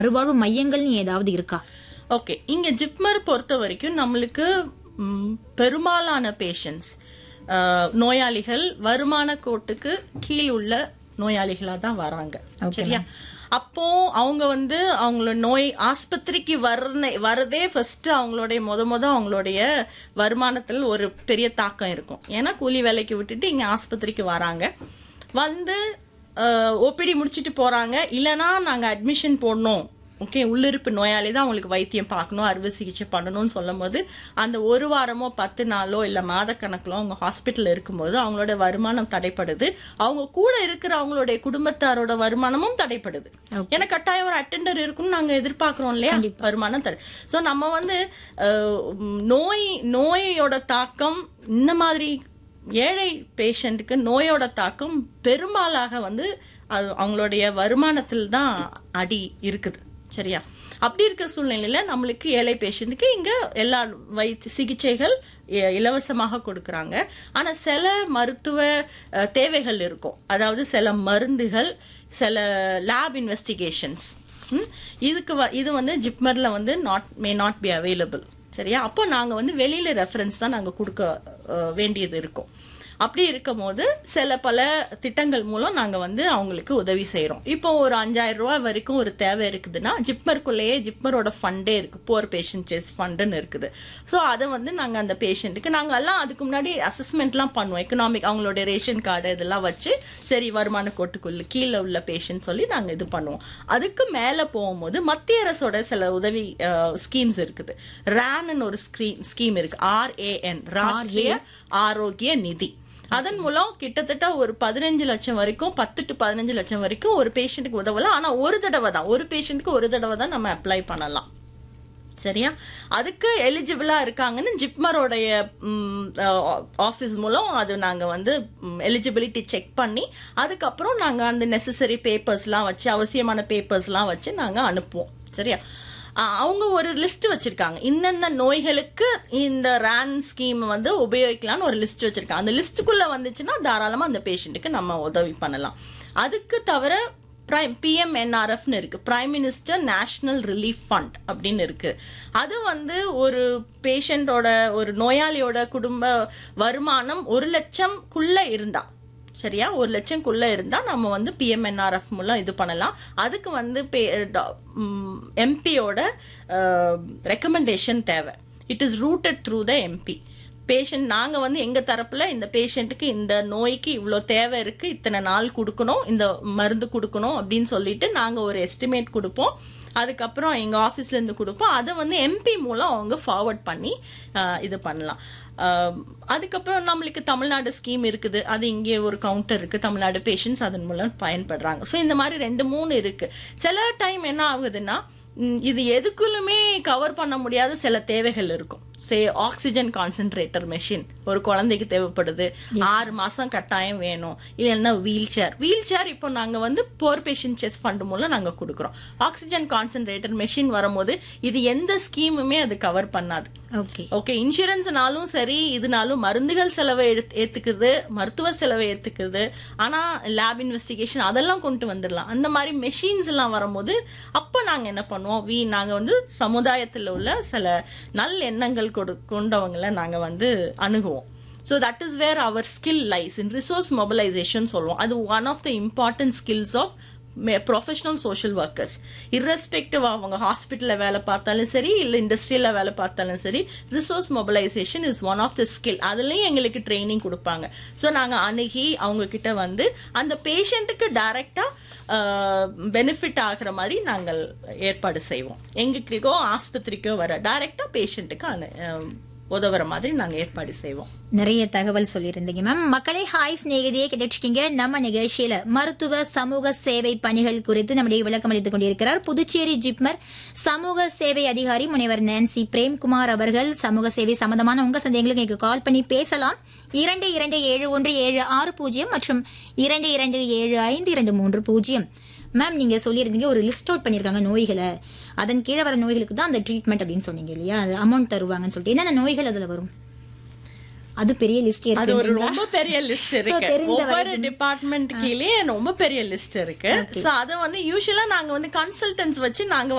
மறுவாழ்வு மையங்கள்னு ஏதாவது இருக்கா ஓகே இங்க ஜிப்மர் பொறுத்த வரைக்கும் நம்மளுக்கு ம், பெரும்பாலான பேஷண்ட்ஸ் நோயாளிகள் வருமான கோட்டுக்கு கீழ் உள்ள நோயாளிகளா தான் வராங்க சரியா அப்போ அவங்க வந்து அவங்களோட நோய் ஆஸ்பத்திரிக்கு வர்ற வரதே ஃபர்ஸ்ட் அவங்களுடைய முத முத அவங்களுடைய வருமானத்தில் ஒரு பெரிய தாக்கம் இருக்கும் ஏன்னா கூலி வேலைக்கு விட்டுட்டு இங்க ஆஸ்பத்திரிக்கு வராங்க வந்து ஓபிடி முடிச்சுட்டு போறாங்க இல்லைன்னா நாங்க அட்மிஷன் போடணும் ஓகே உள்ளிருப்பு நோயாளி தான் அவங்களுக்கு வைத்தியம் பார்க்கணும் அறுவை சிகிச்சை பண்ணணும்னு சொல்லும்போது அந்த ஒரு வாரமோ பத்து நாளோ இல்லை மாதக்கணக்கிலோ அவங்க ஹாஸ்பிட்டல் இருக்கும்போது அவங்களோட வருமானம் தடைப்படுது அவங்க கூட இருக்கிற அவங்களுடைய குடும்பத்தாரோட வருமானமும் தடைப்படுது ஏன்னா கட்டாயம் ஒரு அட்டெண்டர் இருக்குன்னு நாங்க எதிர்பார்க்கிறோம் இல்லையா வருமானம் தடை ஸோ நம்ம வந்து அஹ், நோய் நோயோட தாக்கம் இந்த மாதிரி ஏழை பேஷண்ட்டுக்கு நோயோட தாக்கம் பெரும்பாலாக வந்து அது அவங்களுடைய வருமானத்தில் தான் அடி இருக்குது சரியா அப்படி இருக்கிற சூழ்நிலையில நம்மளுக்கு ஏழை பேஷண்ட்டுக்கு இங்க எல்லா வைத்திய சிகிச்சைகள் இ- இலவசமாக கொடுக்கறாங்க ஆனா சில மருத்துவ அஹ், தேவைகள் இருக்கும் அதாவது சில மருந்துகள் சில லேப் இன்வெஸ்டிகேஷன்ஸ் இதுக்கு வ- இது வந்து ஜிப்மர்ல வந்து not may not be available சரியா அப்போ நாங்க வந்து வெளியில ரெஃபரன்ஸ் தான் நாங்க கொடுக்க அஹ், வேண்டியது இருக்கும் அப்படி இருக்கும் போது சில பல திட்டங்கள் மூலம் நாங்க வந்து அவங்களுக்கு உதவி செய்றோம் இப்போ ஒரு அஞ்சாயிரம் ரூபாய் வரைக்கும் ஒரு தேவை இருக்குதுன்னா ஜிப்மருக்குள்ளேயே ஜிப்மரோட ஃபண்டே இருக்கு போர் பேஷண்ட் செஸ் ஃபண்டுன்னு இருக்குது ஸோ அதை வந்து நாங்க அந்த பேஷண்ட்டுக்கு நாங்க எல்லாம் அதுக்கு முன்னாடி அசஸ்மெண்ட்லாம் பண்ணுவோம் எக்கனாமிக் அவங்களுடைய ரேஷன் கார்டு இதெல்லாம் வச்சு சரி வருமான கோட்டுக்குள்ள கீழே உள்ள பேஷண்ட் சொல்லி நாங்க இது பண்ணுவோம் அதுக்கு மேல போகும்போது மத்திய அரசோட சில உதவி ஸ்கீம்ஸ் இருக்குது ரேன்னு ஒரு ஸ்கீம் ஸ்கீம் இருக்கு ஆர்ஏஎன் ராஷ்டிரிய ஆரோக்கிய நிதி அதன் மூலம் கிட்டத்தட்ட ஒரு பதினஞ்சு லட்சம் வரைக்கும் பத்து டு பதினஞ்சு லட்சம் வரைக்கும் ஒரு பேஷண்ட்டுக்கு உதவலாம் ஆனா ஒரு தடவை தான் ஒரு பேஷண்ட்டுக்கு ஒரு தடவை தான் நம்ம அப்ளை பண்ணலாம் சரியா அதுக்கு எலிஜிபிளா இருக்காங்கன்னு ஜிப்மரோடைய ஆஃபீஸ் மூலம் அது நாங்க வந்து எலிஜிபிலிட்டி செக் பண்ணி அதுக்கப்புறம் நாங்க அந்த நெசசரி பேப்பர்ஸ்லாம் வச்சு அவசியமான பேப்பர்ஸ்லாம் வச்சு நாங்க அனுப்புவோம் சரியா ஆஹ் அவங்க ஒரு லிஸ்ட் வச்சிருக்காங்க இந்தந்த நோய்களுக்கு இந்த ரேன் ஸ்கீம் வந்து உபயோகிக்கலாம்னு ஒரு லிஸ்ட் வச்சிருக்காங்க அந்த லிஸ்ட்டுக்குள்ள வந்துச்சுன்னா தாராளமா அந்த பேஷண்ட்டுக்கு நம்ம உதவி பண்ணலாம் அதுக்கு தவிர பிரைம் பிஎம்என்ஆர்எஃப்னு இருக்கு prime minister national relief fund அப்படின்னு இருக்கு அது வந்து ஒரு பேஷண்டோட ஒரு நோயாளியோட குடும்ப வருமானம் ஒரு லட்சம்குள்ள இருந்தா சரியா ஒரு லட்சம்குள்ள இருந்தா நம்ம வந்து பிஎம்என்ஆர்எஃப் மூலம் இது பண்ணலாம் அதுக்கு வந்து எம்பியோட ரெக்கமெண்டேஷன் தேவை it is routed through the MP patient நாங்க வந்து எங்க தரப்புல இந்த பேஷண்ட்டுக்கு இந்த நோய்க்கு இவ்வளோ தேவை இருக்கு இத்தனை நாள் கொடுக்கணும் இந்த மருந்து கொடுக்கணும் அப்படின்னு சொல்லிட்டு நாங்க ஒரு எஸ்டிமேட் கொடுப்போம் அதுக்கப்புறம் எங்க ஆஃபீஸ்ல இருந்து கொடுப்போம் அதை வந்து எம்பி மூலம் அவங்க ஃபார்வர்ட் பண்ணி ஆஹ், இது பண்ணலாம் ஆஹ், அதுக்கப்புறம் நம்மளுக்கு தமிழ்நாடு ஸ்கீம் இருக்குது அது இங்கே ஒரு கவுண்டர் இருக்கு தமிழ்நாடு பேஷண்ட்ஸ் அதன் மூலம் பயன்படுறாங்க ஸோ இந்த மாதிரி ரெண்டு மூணு இருக்கு சில டைம் என்ன ஆகுதுன்னா ம், இது எதுக்குள்ளுமே கவர் பண்ண முடியாத சில தேவைகள் இருக்கும் சே ஆக்சிஜன் கான்சென்ட்ரேட்டர் மெஷின் ஒரு குழந்தைக்கு தேவைப்படுது ஆறு மாசம் கட்டாயம் வேணும் இல்லைன்னா வீல் சேர் வீல் சேர் இப்போ நாங்க வந்து போர் பேஷண்ட் செஸ் ஃபண்ட் மூலம் நாங்க கொடுக்குறோம் ஆக்சிஜன் கான்சென்ட்ரேட்டர் மெஷின் வரும்போது இது எந்த ஸ்கீமுமே அது கவர் பண்ணாது ஓகே ஓகே இன்சூரன்ஸ்னாலும் சரி இதுனாலும் மருந்துகள் செலவை எடுத்து ஏத்துக்குது மருத்துவ செலவை ஏத்துக்குது ஆனா லேப் இன்வெஸ்டிகேஷன் அதெல்லாம் கொண்டு வந்துடலாம் அந்த மாதிரி மெஷின்ஸ் எல்லாம் வரும்போது அப்போ நாங்க என்ன பண்ணுவோம் வி நாங்க வந்து சமுதாயத்தில் உள்ள சில நல்ல எண்ணங்கள் கொடு கொண்டவங்களை நாங்க வந்து அணுகுவோம் so that is where our skill lies in resource mobilisation சொல்லுவோம் அது one of the important skills of professional social workers irrespective அவங்க ஹாஸ்பிட்டலில் வேலை பார்த்தாலும் சரி இல்லை இண்டஸ்ட்ரியில் வேலை பார்த்தாலும் சரி resource mobilisation is one of the skill அதுலேயும் எங்களுக்கு ட்ரைனிங் கொடுப்பாங்க ஸோ நாங்கள் அணுகி அவங்க கிட்ட வந்து அந்த பேஷண்ட்டுக்கு டைரெக்டாக பெனிஃபிட் ஆகிற மாதிரி நாங்கள் ஏற்பாடு செய்வோம் எங்களுக்கோ ஆஸ்பத்திரிக்கோ வர டைரெக்டாக பேஷண்ட்டுக்கு அனு அஹ், உதவுற மாதிரி நாங்கள் ஏற்பாடு செய்வோம் நிறைய தகவல் சொல்லியிருந்தீங்க மேம் மக்களே ஹாய் சிநேகிதியே கிடைச்சிட்டீங்க நம்ம நிகழ்ச்சியில மருத்துவ சமூக சேவை பணிகள் குறித்து நம்முடைய விளக்கம் அளித்துக் கொண்டிருக்கிறார் புதுச்சேரி ஜிப்மர் சமூக சேவை அதிகாரி முனைவர் நான்சி பிரேம்குமார் அவர்கள் சமூக சேவை சம்பந்தமான உங்க சந்தேகங்களுக்கு எனக்கு கால் பண்ணி பேசலாம் இரண்டு இரண்டு ஏழு ஒன்று ஏழு ஆறு பூஜ்ஜியம் மற்றும் இரண்டு இரண்டு ஏழு ஐந்து இரண்டு மூன்று பூஜ்ஜியம் மேம் நீங்க சொல்லியிருந்தீங்க ஒரு லிஸ்ட் அவுட் பண்ணிருக்காங்க நோய்களை அதன் கீழே வர நோய்களுக்கு தான் அந்த ட்ரீட்மெண்ட் அப்படின்னு சொன்னீங்க இல்லையா அது அமௌண்ட் தருவாங்கன்னு சொல்லிட்டு என்னென்ன நோய்கள் அதுல வரும் அது பெரிய லிஸ்ட் அது ஒரு இருக்கு ரொம்ப பெரிய லிஸ்ட் இருக்கு தெரிந்த ஒவ்வொரு டிபார்ட்மெண்ட் கீழே ரொம்ப பெரிய லிஸ்ட் இருக்கு சோ அத வந்து யூஸ்வலா நாங்க வந்து கன்சல்டன்ஸ் வச்சு நாங்க